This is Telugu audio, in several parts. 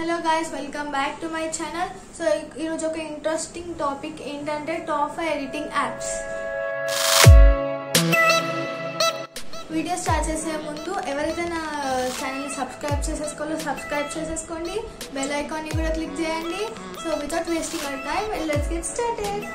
hello guys welcome back to my channel so ఈరోజు ఒక ఇంట్రెస్టింగ్ టాపిక్ ఏంటంటే top five editing apps video start చేసే ముందు ఎవరైతే నా ఛానల్ని సబ్స్క్రైబ్ చేసేసుకోవాలో సబ్స్క్రైబ్ చేసేసుకోండి బెల్ ఐకాన్ని కూడా క్లిక్ చేయండి so without wasting our time let's get started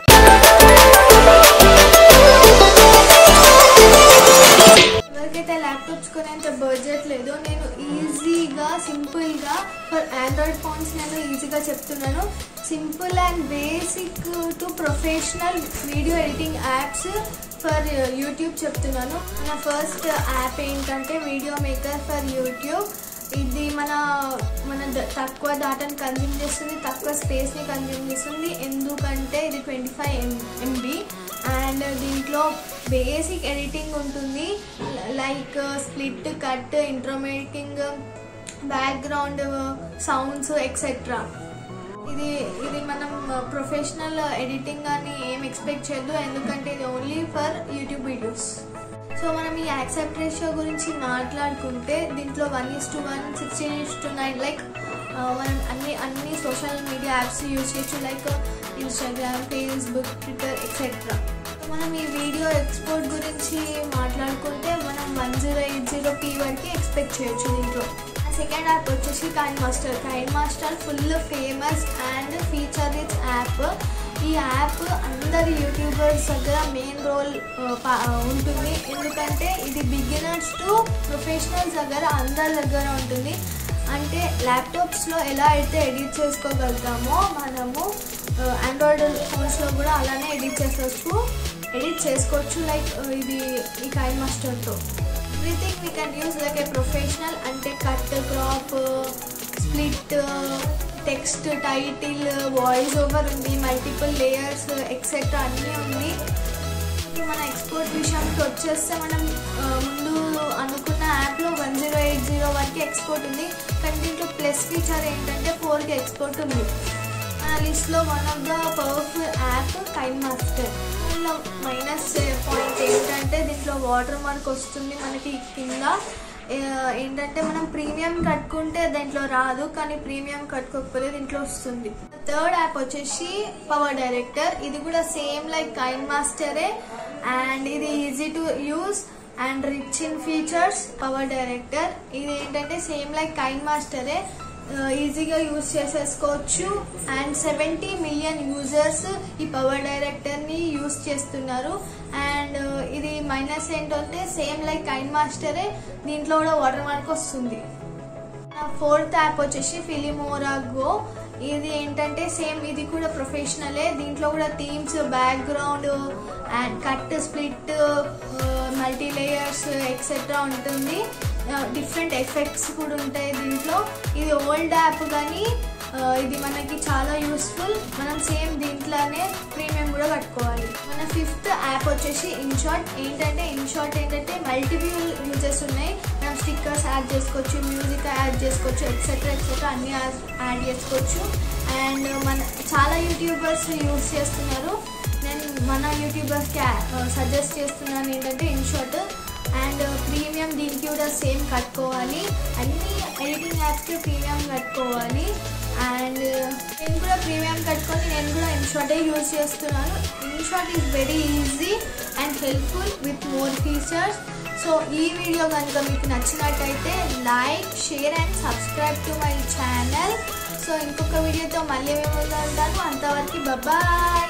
ఎవరికైతే ల్యాప్టాప్స్ కొనేంత బడ్జెట్ లేదో నేను ఈజీగా సింపుల్గా ఫర్ ఆండ్రాయిడ్ ఫోన్స్ నేను ఈజీగా చెప్తున్నాను simple and basic to professional video editing apps for YouTube చెప్తున్నాను మన ఫస్ట్ యాప్ ఏంటంటే వీడియో మేకర్ ఫర్ యూట్యూబ్ ఇది మన మన ద- తక్కువ డేటాని కన్జ్యూమ్ చేస్తుంది తక్కువ స్పేస్ని కన్జ్యూమ్ చేస్తుంది ఎందుకంటే ఇది ట్వంటీ ఫైవ్ ఎంబీ అండ్ దీంట్లో బేసిక్ ఎడిటింగ్ ఉంటుంది లైక్ స్ప్లిట్ కట్ ఇంట్రోమేటింగ్ బ్యాక్గ్రౌండ్ సౌండ్స్ ఎక్సెట్రా ఇది ఇది మనం ప్రొఫెషనల్ ఎడిటింగ్ అని ఏం ఎక్స్పెక్ట్ చేయొద్దు ఎందుకంటే ఇది only for YouTube videos so మనం ఈ యాక్సెప్ట్ రేషియో గురించి మాట్లాడుకుంటే దీంట్లో one is to one sixteen is to nine like మనం అన్ని అన్ని సోషల్ మీడియా యాప్స్ యూజ్ చేయొచ్చు like Instagram Facebook Twitter etcetera మనం ఈ వీడియో ఎక్స్పోర్ట్ గురించి మాట్లాడుకుంటే మనం one zero eight zero p వరకు ఎక్స్పెక్ట్ చేయొచ్చు దీంట్లో సెకండ్ యాప్ వచ్చేసి Kine Master Kine Master full famous and feature rich app ఈ యాప్ అందరి యూట్యూబర్స్ దగ్గర మెయిన్ రోల్ ఉంటుంది ఎందుకంటే ఇది బిగినర్స్ టు ప్రొఫెషనల్స్ దగ్గర అందరి దగ్గర ఉంటుంది అంటే ల్యాప్టాప్స్లో ఎలా అయితే ఎడిట్ చేసుకోగలుగుతామో మనము ఆండ్రాయిడ్ ఫోన్స్లో కూడా అలానే ఎడిట్ చేసేవచ్చు ఎడిట్ చేసుకోవచ్చు లైక్ ఇది ఈ కైన్ మాస్టర్తో everything we can use like a professional అంటే cut crop split text title voice over ఉంది మల్టిపుల్ లేయర్స్ ఎక్సెట్రా అన్నీ ఉంది ఇప్పుడు మన ఎక్స్పోర్ట్ విషయానికి వచ్చేస్తే మనం ఆ, ముందు అనుకున్న యాప్లో వన్ జీరో ఎయిట్ జీరో వరకు ఎక్స్పోర్ట్ ఉంది కానీ దీంట్లో ప్లస్ ఫీచర్ ఏంటంటే ఫోర్కి ఎక్స్పోర్ట్ ఉంది మన లిస్ట్లో one of the powerful app Kine Master దీనిలో మైనస్ పాయింట్ ఏంటంటే దీంట్లో వాటర్ మార్క్ వస్తుంది మనకి కింద ఆ, ఏంటంటే మనం ప్రీమియం కట్టుకుంటే దీంట్లో రాదు కానీ ప్రీమియం కట్టుకోకపోతే దీంట్లో వస్తుంది థర్డ్ యాప్ వచ్చేసి పవర్ డైరెక్టర్ ఇది కూడా సేమ్ లైక్ కైన్ మాస్టరే అండ్ ఇది easy to use and rich in features power director ఇది ఏంటంటే సేమ్ లైక్ కైన్ మాస్టరే ఈజీగా యూజ్ చేసేసుకోవచ్చు అండ్ సెవెంటీ మిలియన్ యూజర్స్ ఈ పవర్ డైరెక్టర్ని యూజ్ చేస్తున్నారు అండ్ ఇది మైనస్ ఏంటంటే సేమ్ లైక్ కైన్ మాస్టరే దీంట్లో కూడా వాటర్ మార్క్ వస్తుంది ఫోర్త్ యాప్ వచ్చేసి ఫిలిమోరా గో ఇది ఏంటంటే సేమ్ ఇది కూడా ప్రొఫెషనలే దీంట్లో కూడా themes background and cut split multi layers etcetera ఉంటుంది డిఫరెంట్ ఎఫెక్ట్స్ కూడా ఉంటాయి దీంట్లో ఇది ఓల్డ్ యాప్ కానీ ఆ, ఇది మనకి చాలా యూస్ఫుల్ మనం సేమ్ దీంట్లోనే ప్రీమియం కూడా కట్టుకోవాలి మన ఫిఫ్త్ యాప్ వచ్చేసి ఇన్షాట్ ఏంటంటే ఇన్షాట్ ఏంటంటే మల్టిపుల్ యూజెస్ ఉన్నాయి మనం స్టిక్కర్స్ యాడ్ చేసుకోవచ్చు మ్యూజిక్ యాడ్ చేసుకోవచ్చు ఎక్సెట్రా ఎక్సెట్రా అన్ని యాడ్ చేసుకోవచ్చు అండ్ మన చాలా యూట్యూబర్స్ యూజ్ చేస్తున్నారు నేను మన యూట్యూబర్స్కి సజెస్ట్ చేస్తున్నాను ఏంటంటే ఇన్షాట్ అండ్ ప్రీమియం దీనికి కూడా సేమ్ కట్టుకోవాలి అన్ని ఎడిటింగ్ యాప్స్కి ప్రీమియం కట్టుకోవాలి అండ్ నేను కూడా ప్రీమియం కట్టుకొని నేను కూడా ఇన్షాటే యూజ్ చేస్తున్నాను InShot is very easy and helpful with more features so ఈ వీడియో కనుక మీకు నచ్చినట్టయితే like share and subscribe to my channel so ఇంకొక వీడియోతో మళ్ళీ మేము ఉంటాను అంతవరకు బాయ్